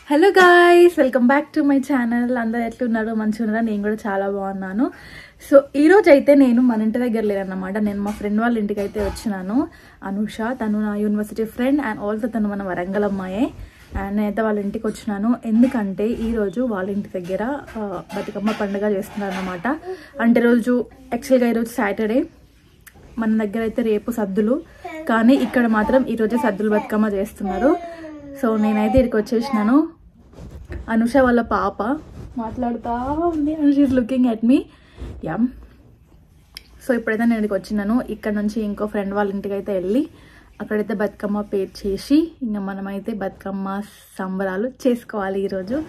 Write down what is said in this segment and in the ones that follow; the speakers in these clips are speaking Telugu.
Hello guys welcome back to my channel అందరు ఎట్లున్నారు మంచిగా ఉన్నారా నేను కూడా చాలా బాగున్నాను సో ఈ రోజు అయితే నేను మన ఇంటి దగ్గర లేనన్నమాట నేను మా ఫ్రెండ్ వాళ్ళ ఇంటికి అయితే వచ్చినాను అనుష తను నా యూనివర్సిటీ ఫ్రెండ్ అండ్ ఆల్సో తను మన వరంగల్ అమ్మాయే అండ్ నేనైతే వాళ్ళ ఇంటికి వచ్చినాను ఎందుకంటే ఈ రోజు వాళ్ళ ఇంటి దగ్గర ఆ, బతుకమ్మ పండుగ చేస్తున్నారు అనమాట అంటే రోజు యాక్చువల్గా ఈరోజు సాటర్డే మన దగ్గర అయితే రేపు సద్దులు కానీ ఇక్కడ మాత్రం ఈరోజు సద్దులు బతుకమ్మ చేస్తున్నారు సో నేనైతే ఇక్కడికి వచ్చేసినాను అనుష వాళ్ళ పాప మాట్లాడుతూ ఉంది and she's looking at me um so ఇప్పుడైతే నేను ఇక్కడికి వచ్చినాను ఇక్కడ నుంచి ఇంకో ఫ్రెండ్ వాళ్ళ ఇంటికి అయితే వెళ్ళి అక్కడైతే బతుకమ్మ పేర్ చేసి ఇంకా మనమైతే బతుకమ్మ సంబరాలు చేసుకోవాలి ఈరోజు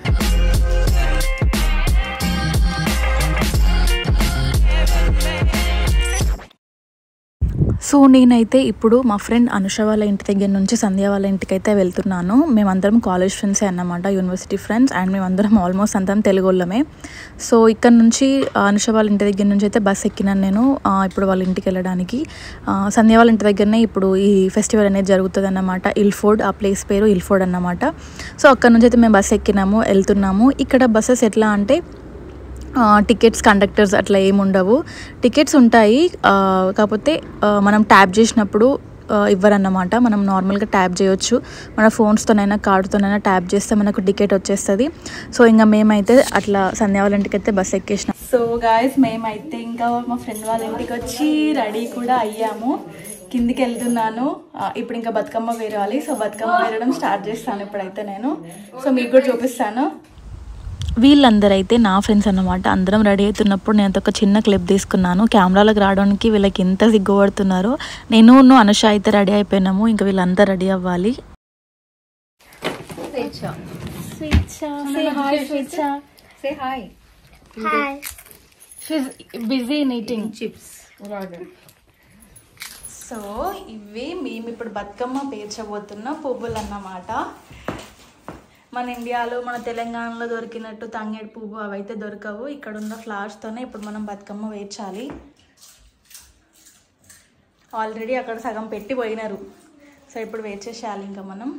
సో నేనైతే ఇప్పుడు మా ఫ్రెండ్ అనుష వాళ్ళ ఇంటి దగ్గర నుంచి సంధ్య వాళ్ళ ఇంటికి అయితే వెళ్తున్నాను మేమందరం కాలేజ్ ఫ్రెండ్సే అన్నమాట యూనివర్సిటీ ఫ్రెండ్స్ అండ్ మేమందరం ఆల్మోస్ట్ అందరం తెలుగు వాళ్ళమే సో ఇక్కడ నుంచి ఆ, అనుష వాళ్ళ ఇంటి దగ్గర నుంచి అయితే బస్ ఎక్కినాను నేను ఆ, ఇప్పుడు వాళ్ళ ఇంటికి వెళ్ళడానికి ఆ, సంధ్య వాళ్ళ ఇంటి దగ్గరనే ఇప్పుడు ఈ ఫెస్టివల్ అనేది జరుగుతుంది అన్నమాట ఇల్ఫోర్డ్ ఆ ప్లేస్ పేరు ఇల్ఫోర్డ్ అన్నమాట సో అక్కడ నుంచి అయితే మేము బస్ ఎక్కినాము వెళ్తున్నాము ఇక్కడ బస్సెస్ ఎట్లా అంటే ఆ, టికెట్స్ కండక్టర్స్ అట్లా ఏమి ఉండవు టికెట్స్ ఉంటాయి ఆ, కాకపోతే ఆ, మనం ట్యాప్ చేసినప్పుడు ఆ, ఇవ్వరన్నమాట మనం నార్మల్గా ట్యాప్ చేయొచ్చు మన ఫోన్స్తోనైనా కార్డుతోనైనా ట్యాప్ చేస్తే మనకు టికెట్ వచ్చేస్తుంది సో ఇంకా మేమైతే అట్లా సంధ్యా వాళ్ళ ఇంటికి అయితే బస్ ఎక్కేసినాం సో గాయస్ మేమైతే ఇంకా మా ఫ్రెండ్ వాళ్ళ ఇంటికి వచ్చి రెడీ కూడా అయ్యాము కిందికి వెళ్తున్నాను ఆ, ఇప్పుడు ఇంకా బతుకమ్మ వేరాలి సో బతుకమ్మ వేరడం స్టార్ట్ చేస్తాను ఇప్పుడైతే నేను సో మీకు కూడా చూపిస్తాను వీళ్ళందరైతే నా ఫ్రెండ్స్ అన్నమాట అందరం రెడీ అవుతున్నప్పుడు నేను ఒక చిన్న క్లిప్ తీసుకున్నాను కెమెరాలకు రావడానికి వీళ్ళకి ఎంత సిగ్గుపడుతున్నారో నేను నువ్వు అనుష అయితే రెడీ అయిపోయినాము ఇంకా వీళ్ళంతా రెడీ అవ్వాలి Say hi. Busy eating Chips. So ఇవే మేము ఇప్పుడు బతుకమ్మ పేర్చబోతున్న పువ్వులు అన్నమాట మన ఇండియాలో మన తెలంగాణలో దొరికినట్టు తంగేడు పువ్వు అవైతే దొరకవు ఇక్కడ ఉన్న ఫ్లవర్స్తోనే ఇప్పుడు మనం బతుకమ్మ వేర్చాలి ఆల్రెడీ అక్కడ సగం పెట్టి పోయినారు సో ఇప్పుడు వేర్చేసేయాలి ఇంకా మనం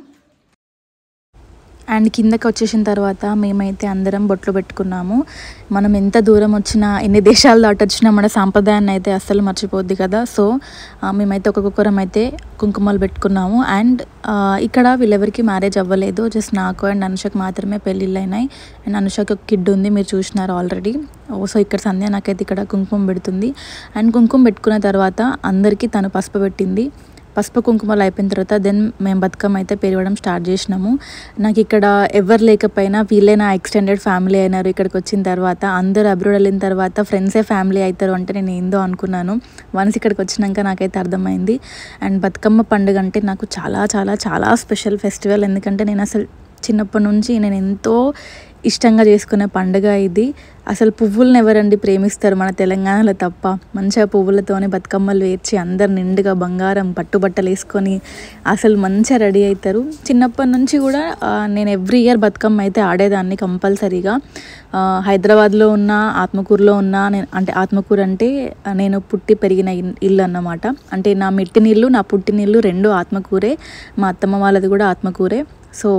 అండ్ కిందకి వచ్చేసిన తర్వాత మేమైతే అందరం బొట్లు పెట్టుకున్నాము మనం ఎంత దూరం వచ్చినా ఎన్ని దేశాలు దాటి వచ్చినా మన సాంప్రదాయాన్ని అయితే అస్సలు మర్చిపోద్ది కదా సో ఆ, మేమైతే ఒక్కొక్కరం అయితే కుంకుమలు పెట్టుకున్నాము అండ్ ఆ, ఇక్కడ వీళ్ళెవరికి మ్యారేజ్ అవ్వలేదు జస్ట్ నాకు అండ్ అనుషకు మాత్రమే పెళ్ళిళ్ళు అయినాయి అండ్ అనుషకి ఒక కిడ్ ఉంది మీరు చూసినారు ఆల్రెడీ సో ఇక్కడ సంధ్య నాకైతే ఇక్కడ కుంకుమ పెడుతుంది అండ్ కుంకుమ పెట్టుకున్న తర్వాత అందరికీ తను పసుపు పెట్టింది పసుపు కుంకుమలు అయిపోయిన తర్వాత దెన్ మేము బతుకమ్మ అయితే పెరగడం స్టార్ట్ చేసినాము నాకు ఇక్కడ ఎవరు లేకపోయినా వీళ్ళే నా ఎక్స్టెండెడ్ ఫ్యామిలీ అయినారు ఇక్కడికి వచ్చిన తర్వాత అందరూ అబ్రోడ్ వెళ్ళిన తర్వాత ఫ్రెండ్సే ఫ్యామిలీ అవుతారు అంటే నేను ఏందో అనుకున్నాను వన్స్ ఇక్కడికి వచ్చినాక నాకైతే అర్థమైంది అండ్ బతుకమ్మ పండుగ అంటే నాకు చాలా చాలా చాలా స్పెషల్ ఫెస్టివల్ ఎందుకంటే నేను అసలు చిన్నప్పటి నుంచి నేను ఎంతో ఇష్టంగా చేసుకునే పండుగ ఇది అసలు పువ్వులను ఎవరండి ప్రేమిస్తారు మన తెలంగాణలో తప్ప మంచిగా పువ్వులతోనే బతుకమ్మలు వేర్చి అందరు నిండుగా బంగారం పట్టుబట్టలు వేసుకొని అసలు మంచిగా రెడీ అవుతారు చిన్నప్పటి నుంచి కూడా ఆ, నేను ఎవ్రీ ఇయర్ బతుకమ్మ అయితే ఆడేదాన్ని కంపల్సరీగా ఆ, హైదరాబాద్లో ఉన్న ఆత్మకూరులో ఉన్న నేను అంటే ఆత్మకూరు అంటే ఆ, నేను పుట్టి పెరిగిన ఇన్- ఇల్లు అన్నమాట అంటే నా మెట్టినిల్లు నా పుట్టినిల్లు రెండు ఆత్మకూరే మా అత్తమ్మ వాళ్ళది కూడా ఆత్మకూరే సో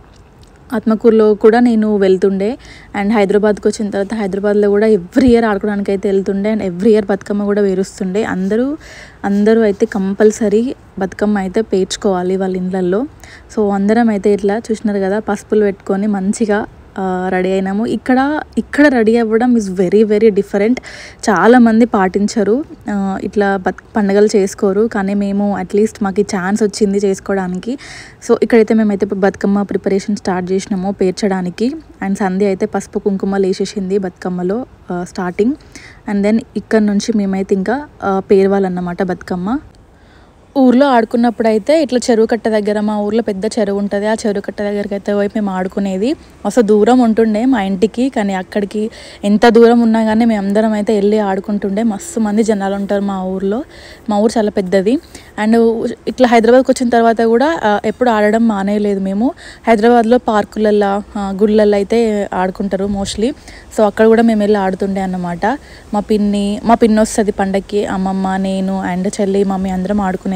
ఆత్మకూరులో కూడా నేను వెళ్తుండే అండ్ హైదరాబాద్కి వచ్చిన తర్వాత హైదరాబాద్లో కూడా ఎవ్రీ ఇయర్ ఆడుకోవడానికి అయితే వెళ్తుండే అండ్ ఎవ్రీ ఇయర్ బతుకమ్మ కూడా వేరుస్తుండే అందరూ అందరూ అయితే కంపల్సరీ బతుకమ్మ అయితే పేర్చుకోవాలి వాళ్ళ ఇళ్ళల్లో సో అందరం అయితే ఇట్లా చూసినారు కదా పసుపులు పెట్టుకొని మంచిగా రెడీ అయినాము ఇక్కడ ఇక్కడ రెడీ అవ్వడం ఇస్ వెరీ వెరీ డిఫరెంట్ చాలామంది పాటించరు ఆ, ఇట్లా బత్ పండుగలు చేసుకోరు కానీ మేము అట్లీస్ట్ మాకు ఈ ఛాన్స్ వచ్చింది చేసుకోవడానికి సో ఇక్కడైతే మేమైతే ఇప్పుడు బతుకమ్మ ప్రిపరేషన్ స్టార్ట్ చేసినాము పేర్చడానికి అండ్ సంధ్య అయితే పసుపు కుంకుమలు వేసేసింది బతుకమ్మలో స్టార్టింగ్ అండ్ దెన్ ఇక్కడ నుంచి మేమైతే ఇంకా ఆ, పేరవాలన్నమాట బతుకమ్మ ఊర్లో ఆడుకున్నప్పుడు అయితే ఇట్లా చెరువు కట్ట దగ్గర మా ఊర్లో పెద్ద చెరువు ఉంటుంది ఆ చెరువు కట్ట దగ్గరికి అయితే పోయి మేము ఆడుకునేది అసలు దూరం ఉంటుండే మా ఇంటికి కానీ అక్కడికి ఎంత దూరం ఉన్నా కానీ మేము అందరం అయితే వెళ్ళి ఆడుకుంటుండే మస్తు మంది జనాలు ఉంటారు మా ఊర్లో మా ఊరు చాలా పెద్దది అండ్ ఇట్లా హైదరాబాద్కి వచ్చిన తర్వాత కూడా ఆ, ఎప్పుడు ఆడడం మానేయలేదు మేము హైదరాబాద్లో పార్కులల్లో ఆ, గుళ్ళల్లో అయితే ఆడుకుంటారు మోస్ట్లీ సో అక్కడ కూడా మేము వెళ్ళి ఆడుతుండే అన్నమాట మా పిన్ని మా పిన్ని వస్తుంది పండక్కి అమ్మమ్మ నేను అండ్ చెల్లి మమ్మీ అందరం ఆడుకునేది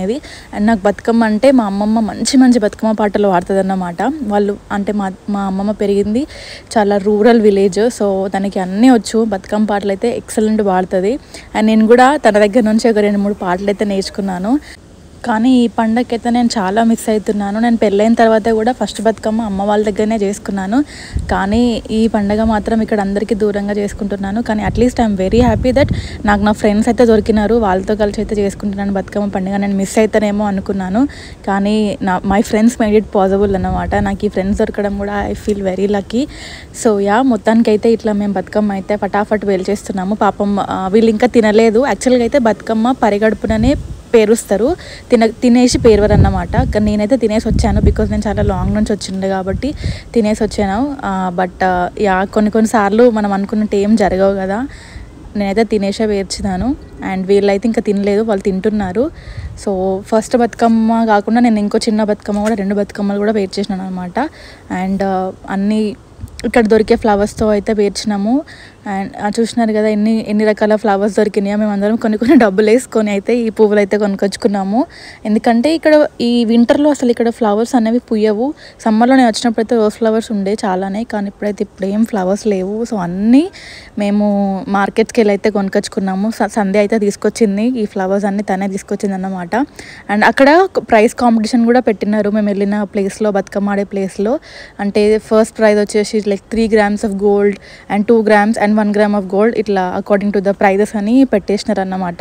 అనేది అండ్ నాకు బతుకమ్మ అంటే మా అమ్మమ్మ మంచి మంచి బతుకమ్మ పాటలు పాడుతుంది అన్నమాట వాళ్ళు అంటే మా మా అమ్మమ్మ పెరిగింది చాలా రూరల్ విలేజ్ సో తనకి అన్నీ వచ్చు బతుకమ్మ పాటలు అయితే ఎక్సలెంట్ పాడుతుంది అండ్ నేను కూడా తన దగ్గర నుంచి ఒక రెండు మూడు పాటలు అయితే నేర్చుకున్నాను కానీ ఈ పండగకి అయితే నేను చాలా మిస్ అవుతున్నాను నేను పెళ్ళైన తర్వాత కూడా ఫస్ట్ బతుకమ్మ అమ్మ వాళ్ళ దగ్గరనే చేసుకున్నాను కానీ ఈ పండగ మాత్రం ఇక్కడ అందరికీ దూరంగా చేసుకుంటున్నాను కానీ at least I'm very happy that నాకు నా ఫ్రెండ్స్ అయితే దొరికినారు వాళ్ళతో కలిసి అయితే చేసుకుంటున్నాను బతుకమ్మ పండుగ నేను మిస్ అవుతానేమో అనుకున్నాను కానీ నా my friends made it possible అన్నమాట నాకు ఈ ఫ్రెండ్స్ దొరకడం కూడా I feel very lucky so yeah మొత్తానికైతే ఇట్లా మేము బతుకమ్మ అయితే ఫటాఫట్ వేల్చేస్తున్నాము పాపం ఆ, వీళ్ళు ఇంకా తినలేదు యాక్చువల్గా అయితే బతుకమ్మ పరిగడుపుననే పేరుస్తారు తిన తినేసి పేరువరు అన్నమాట కానీ నేనైతే తినేసి వచ్చాను బికాజ్ నేను చాలా లాంగ్ నుంచి వచ్చిండే కాబట్టి తినేసి వచ్చాను బట్ యా కొన్ని కొన్నిసార్లు మనం అనుకున్నట్టు ఏం జరగవు కదా నేనైతే తినేసే వేర్చినాను అండ్ వీళ్ళైతే ఇంకా తినలేదు వాళ్ళు తింటున్నారు సో ఫస్ట్ బతుకమ్మ కాకుండా నేను ఇంకో చిన్న బతుకమ్మ కూడా రెండు బతుకమ్మలు కూడా వేర్చేసినాను అనమాట అండ్ అన్నీ ఇక్కడ దొరికే ఫ్లవర్స్తో అయితే పేర్చినాము అండ్ ఆ చూసినారు కదా ఎన్ని ఎన్ని రకాల ఫ్లవర్స్ దొరికినాయో మేము అందరం కొన్ని కొన్ని డబ్బులు వేసుకొని అయితే ఈ పువ్వులు అయితే కొనుక్కొచ్చుకున్నాము ఎందుకంటే ఇక్కడ ఈ వింటర్లో అసలు ఇక్కడ ఫ్లవర్స్ అనేవి పుయ్యవు సమ్మర్లో నేను వచ్చినప్పుడు అయితే రోజ్ ఫ్లవర్స్ ఉండే చాలానే కానీ ఇప్పుడైతే ఇప్పుడు ఏం ఫ్లవర్స్ లేవు సో అన్నీ మేము మార్కెట్స్కి వెళ్ళి అయితే కొనుక్కొచ్చుకున్నాము స- సంధ్య అయితే తీసుకొచ్చింది ఈ ఫ్లవర్స్ అన్ని తనే తీసుకొచ్చింది అన్నమాట అండ్ అక్కడ ప్రైస్ కాంపిటీషన్ కూడా పెట్టినారు మేము వెళ్ళిన ప్లేస్లో బతుకమ్మ ఆడే ప్లేస్లో అంటే ఫస్ట్ ప్రైజ్ వచ్చేసి like three grams of gold and two grams and one gram of gold ఇట్లా అకార్డింగ్ టు ద ప్రైజెస్ అని పెట్టేసినారు అన్నమాట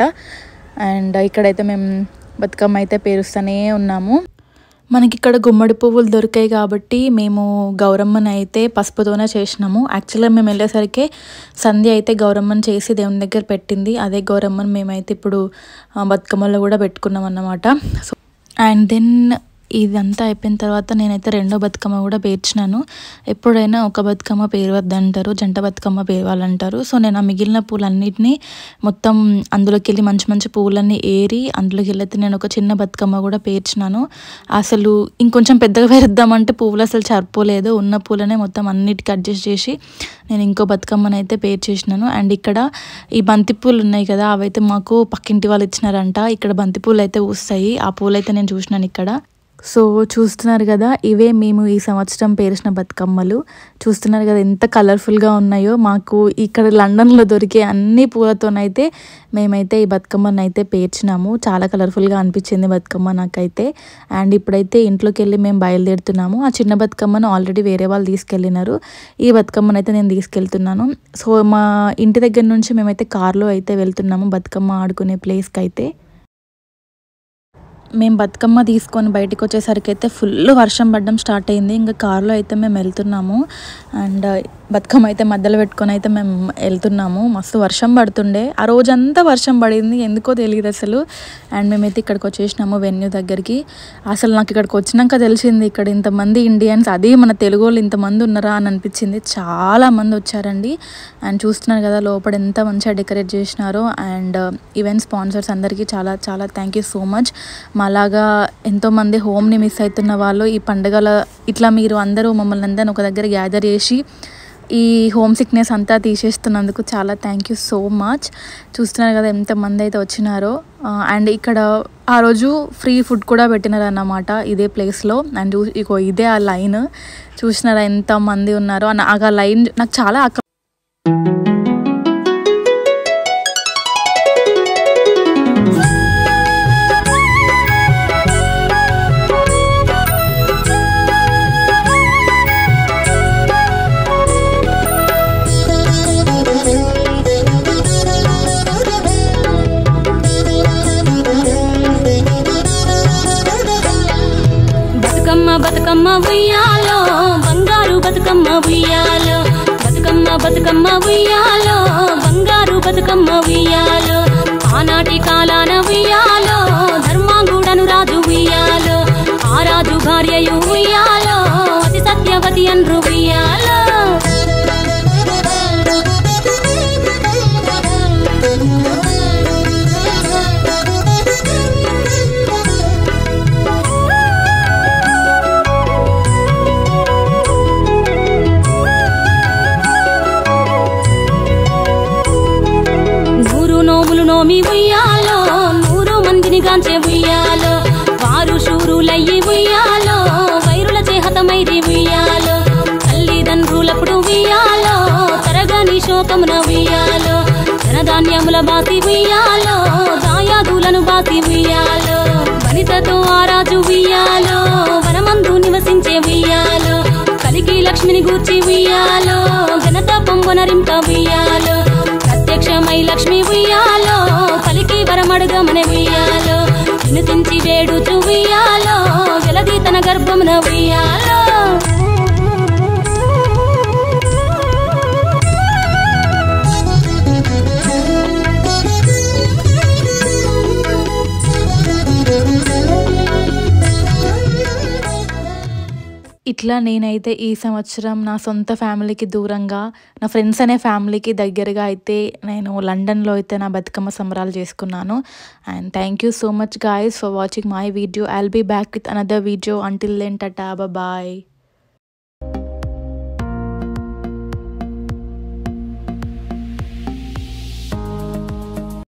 అండ్ ఇక్కడైతే మేము బతుకమ్మ అయితే పేరుస్తూనే ఉన్నాము మనకి ఇక్కడ గుమ్మడి పువ్వులు దొరికాయి కాబట్టి మేము గౌరమ్మని అయితే పసుపుతోనే చేసినాము యాక్చువల్గా మేము వెళ్ళేసరికి సంధ్య అయితే గౌరమ్మని చేసి దేవుని దగ్గర పెట్టింది అదే గౌరమ్మని మేమైతే ఇప్పుడు ఆ, బతుకమ్మలో కూడా పెట్టుకున్నాం అన్నమాట సో అండ్ దెన్ ఇదంతా అయిపోయిన తర్వాత నేనైతే రెండో బతుకమ్మ కూడా పేర్చినాను ఎప్పుడైనా ఒక బతుకమ్మ పేరవద్దంటారు జంట బతుకమ్మ పేరవాలంటారు సో నేను ఆ మిగిలిన పూలన్నిటినీ మొత్తం అందులోకి వెళ్ళి మంచి మంచి పువ్వులన్నీ ఏరి అందులోకి వెళ్ళి నేను ఒక చిన్న బతుకమ్మ కూడా పేర్చినాను అసలు ఇంకొంచెం పెద్దగా పేరుద్దామంటే పువ్వులు అసలు సరిపోలేదు ఉన్న పూలనే మొత్తం అన్నిటికీ అడ్జస్ట్ చేసి నేను ఇంకో బతుకమ్మని అయితే పేర్చేసినాను అండ్ ఇక్కడ ఈ బంతి పూలు ఉన్నాయి కదా అవైతే మాకు పక్కింటి వాళ్ళు ఇచ్చినారంట ఇక్కడ బంతి పూలు అయితే పూస్తాయి ఆ పూలు అయితే నేను చూసినాను ఇక్కడ సో చూస్తున్నారు కదా ఇవే మేము ఈ సంవత్సరం పేర్చిన బతుకమ్మలు చూస్తున్నారు కదా ఎంత కలర్ఫుల్గా ఉన్నాయో మాకు ఇక్కడ లండన్లో దొరికే అన్ని పూలతోనైతే మేమైతే ఈ బతుకమ్మను అయితే పేర్చినాము చాలా కలర్ఫుల్గా అనిపించింది బతుకమ్మ నాకైతే అండ్ ఇప్పుడైతే ఇంట్లోకి వెళ్ళి మేము బయలుదేరుతున్నాము ఆ చిన్న బతుకమ్మను ఆల్రెడీ వేరే వాళ్ళు తీసుకెళ్ళినారు ఈ బతుకమ్మను అయితే నేను తీసుకెళ్తున్నాను సో మా ఇంటి దగ్గర నుంచి మేమైతే కార్లో అయితే వెళ్తున్నాము బతుకమ్మ ఆడుకునే ప్లేస్కి అయితే మేము బతుకమ్మ తీసుకొని బయటకు వచ్చేసరికి అయితే ఫుల్ వర్షం పడడం స్టార్ట్ అయింది ఇంకా కార్లో అయితే మేము వెళ్తున్నాము అండ్ బతుకమ్మ అయితే మధ్యలో పెట్టుకొని అయితే మేము వెళ్తున్నాము మస్తు వర్షం పడుతుండే ఆ రోజంతా వర్షం పడింది ఎందుకో తెలియదు అసలు అండ్ మేమైతే ఇక్కడికి వచ్చేసినాము వెన్యూ దగ్గరికి అసలు నాకు ఇక్కడికి వచ్చినాక తెలిసింది ఇక్కడ ఇంతమంది ఇండియన్స్ అది మన తెలుగు వాళ్ళు ఇంతమంది ఉన్నారా అని అనిపించింది చాలా మంది వచ్చారండి అండ్ చూస్తున్నారు కదా లోపల ఎంత మంచిగా డెకరేట్ చేసినారో అండ్ ఈవెంట్ స్పాన్సర్స్ అందరికీ చాలా చాలా థ్యాంక్ యూ సో మచ్ మాలాగా ఎంతోమంది హోమ్ని మిస్ అవుతున్న వాళ్ళు ఈ పండుగల ఇట్లా మీరు అందరూ మమ్మల్ని అందరిని ఒక దగ్గర గ్యాదర్ చేసి ఈ హోమ్ సిక్నెస్ అంతా తీసేస్తున్నందుకు చాలా థ్యాంక్ యూ సో మచ్ చూస్తున్నారు కదా ఎంతమంది అయితే వచ్చినారో అండ్ ఇక్కడ ఆ రోజు ఫ్రీ ఫుడ్ కూడా పెట్టినారు అన్నమాట ఇదే ప్లేస్లో అండ్ చూ- ఇగో ఇదే ఆ లైన్ చూసినారా ఎంత మంది ఉన్నారో నాకు ఆ లైన్ నాకు చాలా అక్క బతుకమ్మ బతుకమ్మ ఉయ్యాలో బంగారు బతుకమ్మ ఉయ్యాలో బతుకమ్మ బతుకమ్మ ఉయ్యాలో బంగారు బతుకమ్మ ఉయ్యాలో ఆనాటి కాలాన ఉయ్యాలో ధర్మాంగుడను రాజు ఉయ్యాలో ఆ రాజు భార్యయు ఉయ్యాలో అతి సత్యవతి అన్రు ఉయ్యాలో నూరు నోములు నోమి ఉయ్యాలో నూరు మందిని గాంచే ఉయ్యాలో ఉయ్యాలో తరగని శోకమున ఉయ్యాలో ధనధాన్యముల బాసి ఉయ్యాలో దాయాదులను బాసి ఉయ్యాలో వనితతో ఆరాజు ఉయ్యాలో వనమందు నివసించే ఉయ్యాలో కలిగి లక్ష్మిని గూర్చి ఉయ్యాలో ఘనత పొంగునరింప ఉయ్యాలో ప్రత్యక్షమై లక్ష్మి ఉయ్యాలో పలికి వరమడుగమని ఉయ్యాలో వినుతించి వేడుచు ఉయ్యాలో వెలది తన గర్భమున ఉయ్యాలో ఇట్లా నేనైతే ఈ సంవత్సరం నా సొంత ఫ్యామిలీకి దూరంగా నా ఫ్రెండ్స్ అనే ఫ్యామిలీకి దగ్గరగా అయితే నేను లండన్లో అయితే నా బతుకమ్మ సంబరాలు చేసుకున్నాను and thank you so much guys for watching my video I'll be back with another video until then tata bye